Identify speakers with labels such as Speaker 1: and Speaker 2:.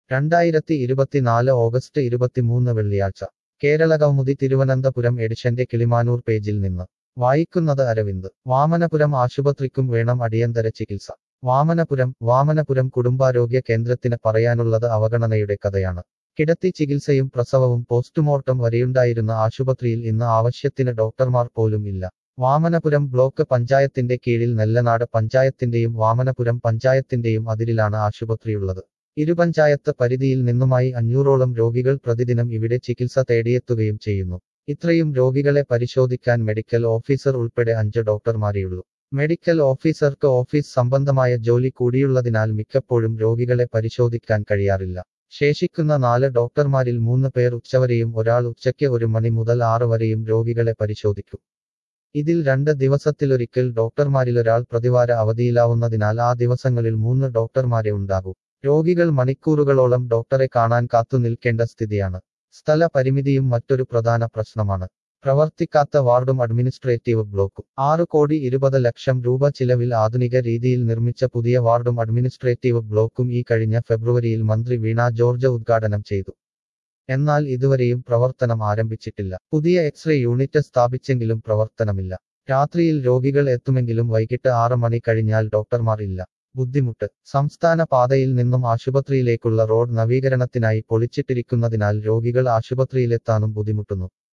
Speaker 1: രണ്ടായിരത്തി ഇരുപത്തിനാല് ഓഗസ്റ്റ് ഇരുപത്തിമൂന്ന് വെള്ളിയാഴ്ച കേരള കൗമുദി തിരുവനന്തപുരം എഡിഷന്റെ കിളിമാനൂർ പേജിൽ നിന്ന് വായിക്കുന്നത് അരവിന്ദ് വാമനപുരം ആശുപത്രിക്കും വേണം അടിയന്തര ചികിത്സ വാമനപുരം വാമനപുരം കുടുംബാരോഗ്യ കേന്ദ്രത്തിന് പറയാനുള്ളത് അവഗണനയുടെ കഥയാണ് കിടത്തി ചികിത്സയും പ്രസവവും പോസ്റ്റ്മോർട്ടം വരെയുണ്ടായിരുന്ന ആശുപത്രിയിൽ ഇന്ന് ആവശ്യത്തിന് ഡോക്ടർമാർ പോലും ഇല്ല വാമനപുരം ബ്ലോക്ക് പഞ്ചായത്തിന്റെ കീഴിൽ നെല്ലനാട് പഞ്ചായത്തിന്റെയും വാമനപുരം പഞ്ചായത്തിന്റെയും അതിരിലാണ് ആശുപത്രിയുള്ളത് ഇരുപഞ്ചായത്ത് പരിധിയിൽ നിന്നുമായി അഞ്ഞൂറോളം രോഗികൾ പ്രതിദിനം ഇവിടെ ചികിത്സ തേടിയെത്തുകയും ചെയ്യുന്നു ഇത്രയും രോഗികളെ പരിശോധിക്കാൻ മെഡിക്കൽ ഓഫീസർ ഉൾപ്പെടെ അഞ്ച് ഡോക്ടർമാരെയുള്ളൂ മെഡിക്കൽ ഓഫീസർക്ക് ഓഫീസ് സംബന്ധമായ ജോലി കൂടിയുള്ളതിനാൽ മിക്കപ്പോഴും രോഗികളെ പരിശോധിക്കാൻ കഴിയാറില്ല ശേഷിക്കുന്ന നാല് ഡോക്ടർമാരിൽ മൂന്ന് പേർ ഉച്ചവരെയും ഒരാൾ ഉച്ചയ്ക്ക് ഒരു മണി മുതൽ ആറ് വരെയും രോഗികളെ പരിശോധിക്കും ഇതിൽ രണ്ട് ദിവസത്തിലൊരിക്കൽ ഡോക്ടർമാരിലൊരാൾ പ്രതിവാര അവധിയിലാവുന്നതിനാൽ ആ ദിവസങ്ങളിൽ മൂന്ന് ഡോക്ടർമാരെ ഉണ്ടാകൂ രോഗികൾ മണിക്കൂറുകളോളം ഡോക്ടറെ കാണാൻ കാത്തു നിൽക്കേണ്ട സ്ഥിതിയാണ് സ്ഥല പരിമിതിയും മറ്റൊരു പ്രധാന പ്രശ്നമാണ് പ്രവർത്തിക്കാത്ത വാർഡും അഡ്മിനിസ്ട്രേറ്റീവ് ബ്ലോക്കും ആറ് കോടി ഇരുപത് ലക്ഷം രൂപ ചിലവിൽ ആധുനിക രീതിയിൽ നിർമ്മിച്ച പുതിയ വാർഡും അഡ്മിനിസ്ട്രേറ്റീവ് ബ്ലോക്കും ഈ കഴിഞ്ഞ ഫെബ്രുവരിയിൽ മന്ത്രി വീണ ജോർജ് ഉദ്ഘാടനം ചെയ്തു എന്നാൽ ഇതുവരെയും പ്രവർത്തനം ആരംഭിച്ചിട്ടില്ല പുതിയ എക്സ്റേ യൂണിറ്റ് സ്ഥാപിച്ചെങ്കിലും പ്രവർത്തനമില്ല രാത്രിയിൽ രോഗികൾ എത്തുമെങ്കിലും വൈകിട്ട് ആറ് മണി കഴിഞ്ഞാൽ ഡോക്ടർമാർ ഇല്ല ബുദ്ധിമുട്ട് സംസ്ഥാന പാതയിൽ നിന്നും ആശുപത്രിയിലേക്കുള്ള റോഡ് നവീകരണത്തിനായി പൊളിച്ചിട്ടിരിക്കുന്നതിനാൽ രോഗികൾ ആശുപത്രിയിലെത്താനും ബുദ്ധിമുട്ടുന്നു